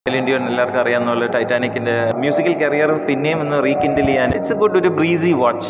Indian എല്ലാവർക്കും അറിയാവുന്ന പോലെ ടൈറ്റാനിക്കിന്റെ മ്യൂസിക്കൽ കരിയർ പിന്നെയും ഒന്ന് റീകിൻഡിൽ ചെയ്യാൻ ഇറ്റ്സ് ഗുഡ് ഒരു breezy watch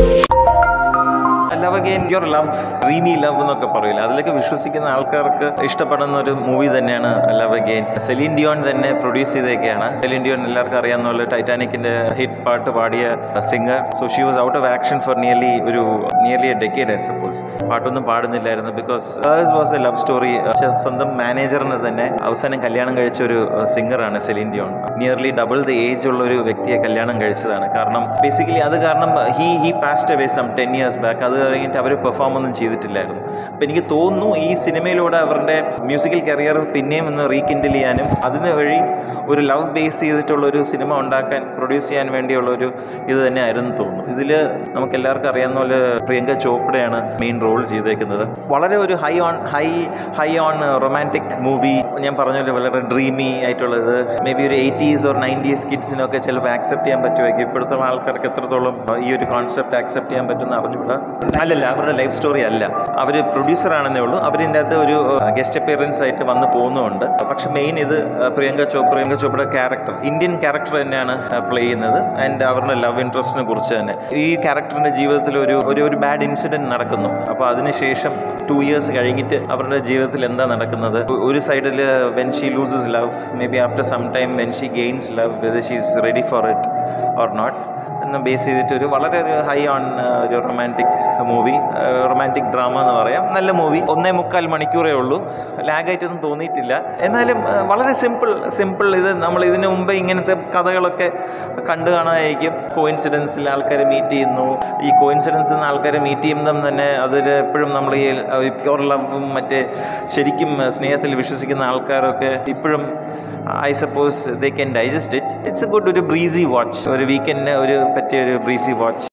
love again your love dreamy love എന്നൊക്കെ പറയില്ല അതിലൊക്കെ വിശ്വസിക്കുന്ന ആൾക്കാർക്ക് ഇഷ്ടപ്പെടുന്ന ഒരു മൂവി തന്നെയാണ് ലവ് അഗെയിൻ സെലീൻ ഡിയോൺ തന്നെ പ്രൊഡ്യൂസ് ചെയ്തേക്കെയാണ് സെലീൻ ഡിയോൺ എല്ലാവർക്കും അറിയാവുന്ന പോലെ ടൈറ്റാനിക്കിന്റെ ഹിറ്റ് പാട്ട് പാടിയ singer so she was out of action for nearly ഒരു nearly a decade I suppose പാട്ടൊന്നും പാടുന്നില്ലായിരുന്നു because hers was a love story സ്വന്തം മാനേജറിന് തന്നെ അവസാനം കല്യാണം കഴിച്ച ഒരു സിംഗറാണ് Celine Dion nearly double the age ഉള്ള ഒരു വ്യക്തിയെ കല്യാണം കഴിച്ചതാണ് കാരണം ബേസിക്കലി അത് കാരണം he he passed away some ten years back അത് കഴിഞ്ഞിട്ട് അവർ പെർഫോം ഒന്നും ചെയ്തിട്ടില്ലായിരുന്നു അപ്പോൾ എനിക്ക് തോന്നുന്നു ഈ സിനിമയിലൂടെ അവരുടെ മ്യൂസിക്കൽ കരിയർ പിന്നെയും ഒന്ന് റീകിൻഡിൽ ചെയ്യാനും അതിന് വഴി ഒരു ലവ് ബേസ് ചെയ്തിട്ടുള്ള ഒരു സിനിമ ഉണ്ടാക്കാൻ പ്രൊഡ്യൂസ് ചെയ്യാൻ വേണ്ടിയുള്ള ഒരു ഇത് തന്നെയായിരുന്നു തോന്നുന്നു ഇതിൽ നമുക്ക് എല്ലാവർക്കും അറിയാവുന്ന പോലെ പ്രിയങ്ക ചോപ്രയാണ് മെയിൻ റോൾ ചെയ്തേക്കുന്നത് വളരെ ഒരു high on high high on romantic movie ഞാൻ പറഞ്ഞ പോലെ വളരെ ഡ്രീമി ആയിട്ടുള്ളത് മേ ബി ഒരു എയ്റ്റീസ് ഓർ നയൻറ്റീസ് കിഡ്സിനൊക്കെ ചിലപ്പോൾ ആക്സെപ്റ്റ് ചെയ്യാൻ പറ്റുമായിരിക്കും ഇപ്പോഴത്തെ ആൾക്കാർക്ക് എത്രത്തോളം ഈ ഒരു കോൺസെപ്റ്റ് ആക്സെപ്റ്റ് ചെയ്യാൻ പറ്റുമെന്ന് അറിഞ്ഞുകൂടാ അല്ലല്ല അവരുടെ ലൈഫ് സ്റ്റോറി അല്ല അവർ പ്രൊഡ്യൂസർ ആണെന്നേ ഉള്ളൂ അവരിൻ്റെ അകത്ത് ഒരു ഗസ്റ്റ് അപ്പിയറൻസ് ആയിട്ട് വന്ന് പോകുന്നുണ്ട് പക്ഷെ മെയിൻ ഇത് പ്രിയങ്ക ചോപ്ര പ്രിയങ്ക ചോപ്രയുടെ ക്യാരക്ടർ ഇന്ത്യൻ ക്യാരക്ടർ തന്നെയാണ് പ്ലേ ചെയ്യുന്നത് ആൻഡ് അവരുടെ ലവ് ഇൻട്രസ്റ്റിനെ കുറിച്ച് തന്നെ ഈ ക്യാരക്ടറിൻ്റെ ജീവിതത്തിൽ ഒരു ഒരു ഒരു ബാഡ് ഇൻസിഡൻറ്റ് നടക്കുന്നു അപ്പോൾ അതിനുശേഷം ടു ഇയേഴ്സ് കഴിഞ്ഞിട്ട് അവരുടെ ജീവിതത്തിൽ എന്താ നടക്കുന്നത് ഒ- ഒരു സൈഡിൽ when she loses love maybe after some time when she gains love whether she is ready for it or not എന്ന് ബേസ് ചെയ്തിട്ട് ഒരു വളരെ ഒരു ഹൈ ഓൺ ഒരു റൊമാൻറ്റിക് മൂവി റൊമാൻറ്റിക് ഡ്രാമ എന്ന് പറയാം നല്ല മൂവി ഒന്നേ മുക്കാൽ മണിക്കൂറേ ഉള്ളൂ ലാഗായിട്ടൊന്നും തോന്നിയിട്ടില്ല എന്നാലും ആ, വളരെ സിമ്പിൾ സിമ്പിൾ ഇത് നമ്മൾ ഇതിനു മുമ്പ് ഇങ്ങനത്തെ കഥകളൊക്കെ കണ്ടു കാണാതായിരിക്കും കോയിൻസിഡൻസിൽ ആൾക്കാരെ മീറ്റ് ചെയ്യുന്നു ഈ കോയിൻസിഡൻസിൽ നിന്ന് ആൾക്കാരെ മീറ്റ് ചെയ്യുമ്പം തന്നെ അതിൽ എപ്പോഴും നമ്മൾ ഈ പ്യുവർ ലവും മറ്റേ ശരിക്കും സ്നേഹത്തിൽ വിശ്വസിക്കുന്ന ആൾക്കാരൊക്കെ ഇപ്പോഴും I suppose they can digest it it's a good ഒരു ബ്രീസി വാച്ച് ഒരു വീക്കെൻഡിന് ഒരു പറ്റിയ ഒരു ബ്രീസി വാച്ച്